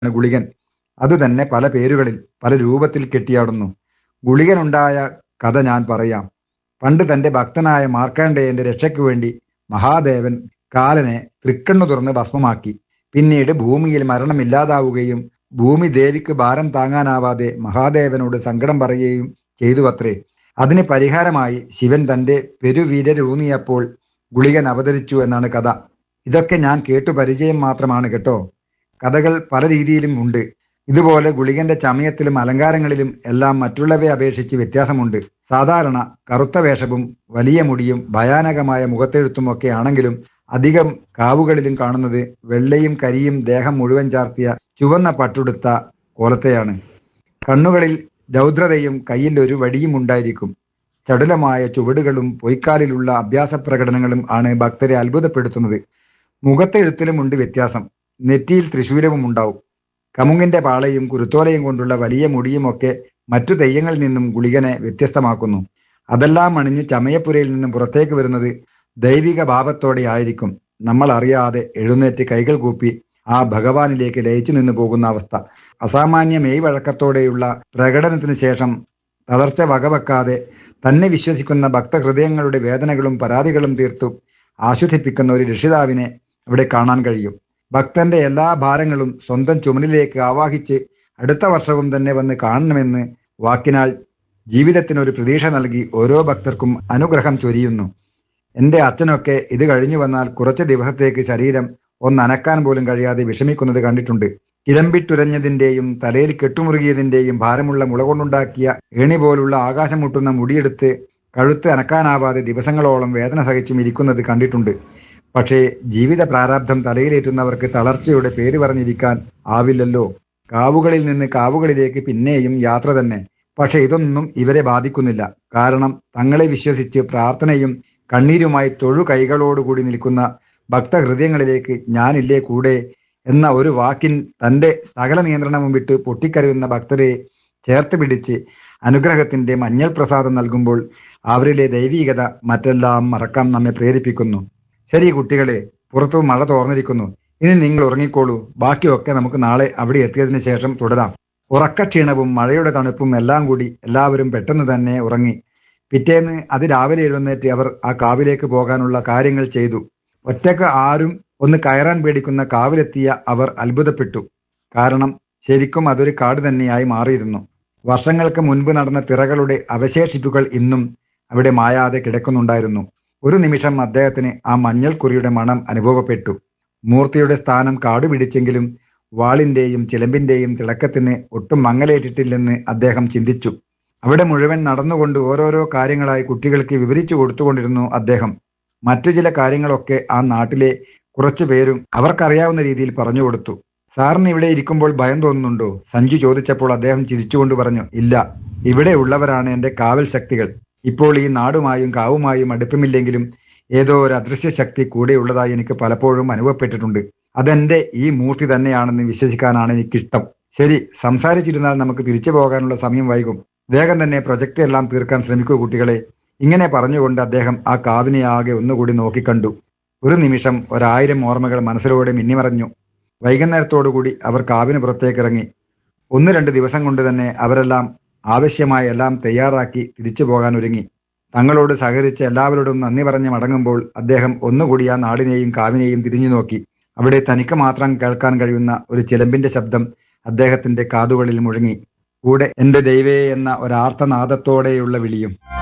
ഗുളികൻ അതുതന്നെ പല പേരുകളിൽ പല രൂപത്തിൽ കെട്ടിയാടുന്നു ഗുളികനുണ്ടായ കഥ ഞാൻ പറയാം പണ്ട് തന്റെ ഭക്തനായ മാർക്കണ്ഡേയന്റെ രക്ഷയ്ക്കു വേണ്ടി മഹാദേവൻ കാലനെ തൃക്കണ്ണു തുറന്ന് ഭസ്മമാക്കി പിന്നീട് ഭൂമിയിൽ മരണമില്ലാതാവുകയും ഭൂമി ദേവിക്ക് ഭാരം താങ്ങാനാവാതെ മഹാദേവനോട് സങ്കടം പറയുകയും ചെയ്തു അത്രേ അതിന് പരിഹാരമായി ശിവൻ തന്റെ പെരുവീരരൂന്നിയപ്പോൾ ഗുളികൻ അവതരിച്ചു എന്നാണ് കഥ ഇതൊക്കെ ഞാൻ കേട്ടു പരിചയം മാത്രമാണ് കേട്ടോ കഥകൾ പല രീതിയിലും ഉണ്ട് ഇതുപോലെ ഗുളികന്റെ ചമയത്തിലും അലങ്കാരങ്ങളിലും എല്ലാം മറ്റുള്ളവയെ അപേക്ഷിച്ച് വ്യത്യാസമുണ്ട് സാധാരണ കറുത്ത വേഷവും വലിയ മുടിയും ഭയാനകമായ മുഖത്തെഴുത്തും ഒക്കെ ആണെങ്കിലും അധികം കാവുകളിലും കാണുന്നത് വെള്ളയും കരിയും ദേഹം മുഴുവൻ ചാർത്തിയ ചുവന്ന പട്ടുടുത്ത കോലത്തെയാണ് കണ്ണുകളിൽ രൗദ്രതയും കയ്യിൽ ഒരു വടിയും ഉണ്ടായിരിക്കും ചടുലമായ ചുവടുകളും പൊയ്ക്കാലിലുള്ള അഭ്യാസ പ്രകടനങ്ങളും ആണ് ഭക്തരെ അത്ഭുതപ്പെടുത്തുന്നത് മുഖത്തെഴുത്തിലും ഉണ്ട് വ്യത്യാസം നെറ്റിയിൽ തൃശൂലവും ഉണ്ടാവും കമുങ്ങിന്റെ പാളയും കുരുത്തോലയും കൊണ്ടുള്ള വലിയ മുടിയും ഒക്കെ മറ്റു തെയ്യങ്ങളിൽ നിന്നും ഗുളികനെ വ്യത്യസ്തമാക്കുന്നു അതെല്ലാം അണിഞ്ഞ് ചമയപ്പുരയിൽ നിന്നും പുറത്തേക്ക് വരുന്നത് ദൈവിക ഭാവത്തോടെ ആയിരിക്കും നമ്മൾ അറിയാതെ എഴുന്നേറ്റ് കൈകൾ കൂപ്പി ആ ഭഗവാനിലേക്ക് ലയിച്ചു നിന്നു പോകുന്ന അവസ്ഥ അസാമാന്യ മെയ് വഴക്കത്തോടെയുള്ള പ്രകടനത്തിന് ശേഷം തളർച്ച വകവെക്കാതെ തന്നെ വിശ്വസിക്കുന്ന ഭക്തഹൃദയങ്ങളുടെ വേദനകളും പരാതികളും തീർത്തു ആശ്വസിപ്പിക്കുന്ന ഒരു രക്ഷിതാവിനെ അവിടെ കാണാൻ കഴിയും ഭക്തന്റെ എല്ലാ ഭാരങ്ങളും സ്വന്തം ചുമലിലേക്ക് ആവാഹിച്ച് അടുത്ത വർഷവും തന്നെ വന്ന് കാണണമെന്ന് വാക്കിനാൽ ജീവിതത്തിന് ഒരു പ്രതീക്ഷ നൽകി ഓരോ ഭക്തർക്കും അനുഗ്രഹം ചൊരിയുന്നു എന്റെ അച്ഛനൊക്കെ ഇത് കഴിഞ്ഞു വന്നാൽ കുറച്ച് ദിവസത്തേക്ക് ശരീരം ഒന്ന് അനക്കാൻ പോലും കഴിയാതെ വിഷമിക്കുന്നത് കണ്ടിട്ടുണ്ട് കിളമ്പിട്ടുരഞ്ഞതിന്റെയും തലയിൽ കെട്ടുമുറുകിയതിന്റെയും ഭാരമുള്ള മുള കൊണ്ടുണ്ടാക്കിയ ഏണി പോലുള്ള ആകാശം മുട്ടുന്ന മുടിയെടുത്ത് കഴുത്ത് അനക്കാനാവാതെ ദിവസങ്ങളോളം വേദന സഹിച്ചും ഇരിക്കുന്നത് കണ്ടിട്ടുണ്ട് പക്ഷേ ജീവിത പ്രാരാബ്ധം തലയിലേറ്റുന്നവർക്ക് തളർച്ചയുടെ പേര് പറഞ്ഞിരിക്കാൻ ആവില്ലല്ലോ കാവുകളിൽ നിന്ന് കാവുകളിലേക്ക് പിന്നെയും യാത്ര തന്നെ പക്ഷെ ഇതൊന്നും ഇവരെ ബാധിക്കുന്നില്ല കാരണം തങ്ങളെ വിശ്വസിച്ച് പ്രാർത്ഥനയും കണ്ണീരുമായി തൊഴു കൈകളോടുകൂടി നിൽക്കുന്ന ഭക്തഹൃദയങ്ങളിലേക്ക് ഞാനില്ലേ കൂടെ എന്ന ഒരു വാക്കിൻ തന്റെ സകല നിയന്ത്രണവും വിട്ട് പൊട്ടിക്കരയുന്ന ഭക്തരെ ചേർത്ത് പിടിച്ച് അനുഗ്രഹത്തിന്റെ മഞ്ഞൾ പ്രസാദം നൽകുമ്പോൾ അവരിലെ ദൈവീകത മറ്റെല്ലാം മറക്കാൻ നമ്മെ പ്രേരിപ്പിക്കുന്നു ശരി കുട്ടികളെ പുറത്തു മഴ തോർന്നിരിക്കുന്നു ഇനി നിങ്ങൾ ഉറങ്ങിക്കോളൂ ബാക്കിയൊക്കെ നമുക്ക് നാളെ അവിടെ എത്തിയതിനു ശേഷം തുടരാം ഉറക്കക്ഷീണവും മഴയുടെ തണുപ്പും എല്ലാം കൂടി എല്ലാവരും പെട്ടെന്ന് തന്നെ ഉറങ്ങി പിറ്റേന്ന് അതിരാവിലെ എഴുന്നേറ്റ് അവർ ആ കാവിലേക്ക് പോകാനുള്ള കാര്യങ്ങൾ ചെയ്തു ഒറ്റക്ക് ആരും ഒന്ന് കയറാൻ പേടിക്കുന്ന കാവിലെത്തിയ അവർ അത്ഭുതപ്പെട്ടു കാരണം ശരിക്കും അതൊരു കാട് തന്നെയായി മാറിയിരുന്നു വർഷങ്ങൾക്ക് മുൻപ് നടന്ന തിറകളുടെ അവശേഷിപ്പുകൾ ഇന്നും അവിടെ മായാതെ കിടക്കുന്നുണ്ടായിരുന്നു ഒരു നിമിഷം അദ്ദേഹത്തിന് ആ മഞ്ഞൾ കുറിയുടെ മണം അനുഭവപ്പെട്ടു മൂർത്തിയുടെ സ്ഥാനം കാടു പിടിച്ചെങ്കിലും വാളിന്റെയും ചിലമ്പിന്റെയും തിളക്കത്തിന് ഒട്ടും മങ്ങലേറ്റിട്ടില്ലെന്ന് അദ്ദേഹം ചിന്തിച്ചു അവിടെ മുഴുവൻ നടന്നുകൊണ്ട് ഓരോരോ കാര്യങ്ങളായി കുട്ടികൾക്ക് വിവരിച്ചു കൊടുത്തുകൊണ്ടിരുന്നു അദ്ദേഹം മറ്റു ചില കാര്യങ്ങളൊക്കെ ആ നാട്ടിലെ കുറച്ചു പേരും അവർക്കറിയാവുന്ന രീതിയിൽ പറഞ്ഞു കൊടുത്തു സാറിന് ഇവിടെ ഇരിക്കുമ്പോൾ ഭയം തോന്നുന്നുണ്ടോ സഞ്ജു ചോദിച്ചപ്പോൾ അദ്ദേഹം ചിരിച്ചുകൊണ്ട് പറഞ്ഞു ഇല്ല ഇവിടെ ഉള്ളവരാണ് എന്റെ കാവൽ ശക്തികൾ ഇപ്പോൾ ഈ നാടുമായും കാവുമായും അടുപ്പമില്ലെങ്കിലും ഏതോ ഒരു അദൃശ്യ ശക്തി കൂടെയുള്ളതായി എനിക്ക് പലപ്പോഴും അനുഭവപ്പെട്ടിട്ടുണ്ട് അതെന്റെ ഈ മൂർത്തി തന്നെയാണെന്ന് വിശ്വസിക്കാനാണ് എനിക്കിഷ്ടം ശരി സംസാരിച്ചിരുന്നാൽ നമുക്ക് തിരിച്ചു പോകാനുള്ള സമയം വൈകും വേഗം തന്നെ പ്രൊജക്റ്റ് എല്ലാം തീർക്കാൻ ശ്രമിക്കൂ കുട്ടികളെ ഇങ്ങനെ പറഞ്ഞുകൊണ്ട് അദ്ദേഹം ആ കാവിനെ ആകെ ഒന്നുകൂടി നോക്കിക്കണ്ടു ഒരു നിമിഷം ഒരായിരം ഓർമ്മകൾ മനസ്സിലൂടെ മിന്നിമറഞ്ഞു വൈകുന്നേരത്തോടുകൂടി അവർ കാവിന് പുറത്തേക്ക് ഇറങ്ങി ഒന്ന് രണ്ട് ദിവസം കൊണ്ട് തന്നെ അവരെല്ലാം ആവശ്യമായ എല്ലാം തയ്യാറാക്കി തിരിച്ചു പോകാൻ ഒരുങ്ങി തങ്ങളോട് സഹകരിച്ച എല്ലാവരോടും നന്ദി പറഞ്ഞ് മടങ്ങുമ്പോൾ അദ്ദേഹം ഒന്നുകൂടി ആ നാടിനെയും കാവിനെയും തിരിഞ്ഞു നോക്കി അവിടെ തനിക്ക് മാത്രം കേൾക്കാൻ കഴിയുന്ന ഒരു ചിലമ്പിന്റെ ശബ്ദം അദ്ദേഹത്തിന്റെ കാതുകളിൽ മുഴങ്ങി കൂടെ എന്റെ ദൈവേ എന്ന ഒരാർത്തനാദത്തോടെയുള്ള വിളിയും